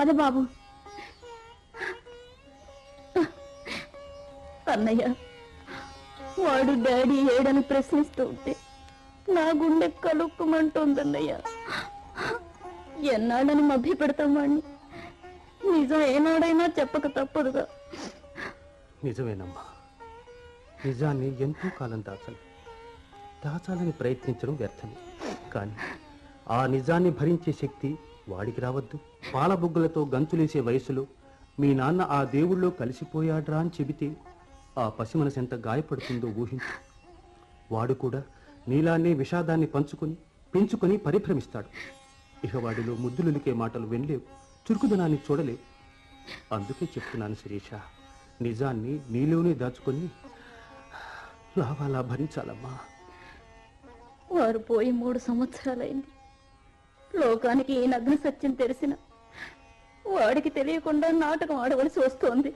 పద బాబు అన్నయ్య వాడు డాడీ ఏడని ప్రశ్నిస్తూ ఉంటే నా గుండె కలుక్కుమంటోందన్నయ్య ఎన్నాడని మభ్య పెడతాం వాణ్ణి నిజం ఏనాడైనా చెప్పక తప్పదుగా నిజమేనమ్మా నిజాన్ని ఎంతో కాలం దాచాలి దాచాలని ప్రయత్నించడం వ్యర్థమే కానీ ఆ నిజాన్ని భరించే శక్తి వాడికి రావద్దు పాలబుగ్గలతో గంతులేసే వయసులో మీ నాన్న ఆ దేవుళ్ళో కలిసిపోయాడ్రా అని చెబితే ఆ పసి మనసు ఎంత గాయపడుతుందో ఊహించు వాడు కూడా నీలానే విషాదాన్ని పంచుకొని పెంచుకొని పరిభ్రమిస్తాడు ఇక వాడిలో ముద్దులులికే మాటలు వినలేవు చురుకుదనాన్ని చూడలేవు అందుకే చెప్తున్నాను శిరీష నిజాన్ని నీలోనే దాచుకొని లావాలా భరించాలమ్మా వారు పోయి మూడు సంవత్సరాలైంది లోకానికి ఈ నగ్న సత్యం తెలిసిన వాడికి తెలియకుండా నాటకం ఆడవలసి వస్తోంది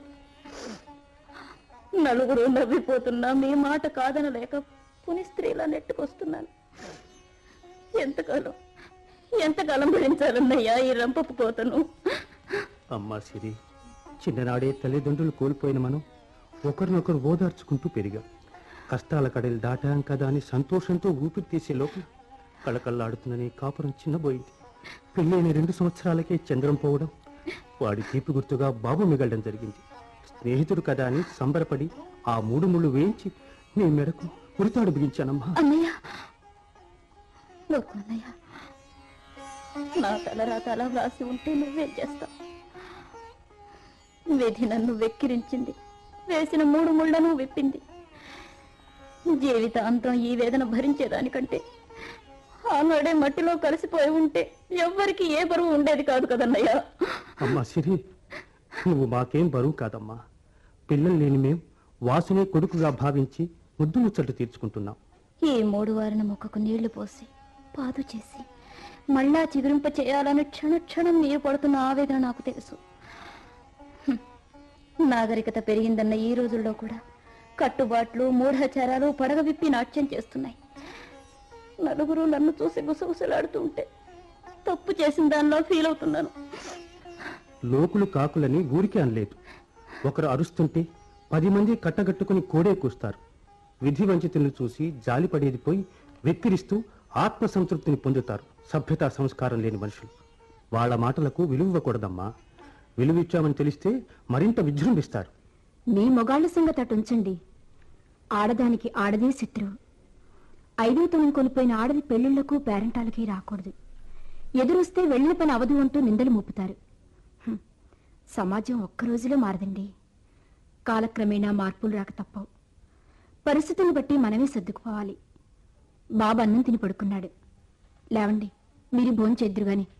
నలుగురు నవ్విపోతున్నా మీ మాట కాదనలేక పుని స్త్రీలా నెట్టుకొస్తున్నాను ఎంతకాలం ఎంతకాలం భరించాలన్నయ్యా ఈ రంపపు కోతను అమ్మా సిరి చిన్ననాడే తల్లిదండ్రులు కోల్పోయిన మనం ఒకరినొకరు ఓదార్చుకుంటూ పెరిగాం కష్టాల కడలు దాటాం కదా అని సంతోషంతో ఊపిరి తీసే లోపల కళకళ్ళాడుతున్న నీ కాపురం చిన్నబోయింది పెళ్ళైన రెండు సంవత్సరాలకే చంద్రం పోవడం వాడి తీపి గుర్తుగా బాబు మిగలడం జరిగింది స్నేహితుడు కదా అని సంబరపడి ఆ మూడు ముళ్ళు వేయించి నీ మెడకు ఉరితాడు బిగించానమ్మా అన్నయ్య నువ్వు అన్నయ్య నా తల తల వ్రాసి ఉంటే నువ్వేం చేస్తావు విధి నన్ను వెక్కిరించింది వేసిన మూడు ముళ్లను విప్పింది జీవితాంతం ఈ వేదన భరించేదానికంటే ఆనాడే మట్టిలో కలిసిపోయి ఉంటే ఎవ్వరికి ఏ బరువు ఉండేది కాదు కదన్నయ్య అమ్మా సిరి నువ్వు మాకేం బరువు కాదమ్మా పిల్లలు లేని మేం వాసునే కొడుకుగా భావించి ముద్దు ముచ్చట్లు తీర్చుకుంటున్నాం ఈ మూడు వారిన మొక్కకు నీళ్లు పోసి పాదు చేసి మళ్ళా చిగురింప చేయాలని క్షణ క్షణం నీరు పడుతున్న ఆవేదన నాకు తెలుసు హ్మ్. నాగరికత పెరిగిందన్న ఈ రోజుల్లో కూడా కట్టుబాట్లు మూఢాచారాలు పడగ విప్పి నాట్యం చేస్తున్నాయి నలుగురు నన్ను చూసి గుసగుసలాడుతూ ఉంటే తప్పు చేసిన దానిలో ఫీల్ అవుతున్నాను లోకులు కాకులని ఊరికే అనలేదు ఒకరు అరుస్తుంటే పది మంది కట్టగట్టుకుని కోడే కూస్తారు విధి వంచితులను చూసి జాలిపడేది పోయి వెక్కిరిస్తూ ఆత్మ సంతృప్తిని పొందుతారు సభ్యతా సంస్కారం లేని మనుషులు వాళ్ళ మాటలకు విలువకూడదమ్మా విలువిచ్చామని తెలిస్తే మరింత విజృంభిస్తారు మీ మొగాళ్ళ సంగతి అటు ఉంచండి ఆడదానికి ఆడదే శత్రువు ఐదో తనం కొనిపోయిన ఆడది పెళ్లిళ్లకు పేరెంటాలకి రాకూడదు ఎదురొస్తే వెళ్ళిన పని అవదు అంటూ నిందలు మోపుతారు హ్మ్. సమాజం ఒక్క రోజులో మారదండి కాలక్రమేణా మార్పులు రాక తప్పవు పరిస్థితులను బట్టి మనమే సర్దుకుపోవాలి బాబు అన్నం తిని పడుకున్నాడు లేవండి మీరు భోంచేద్దురు గాని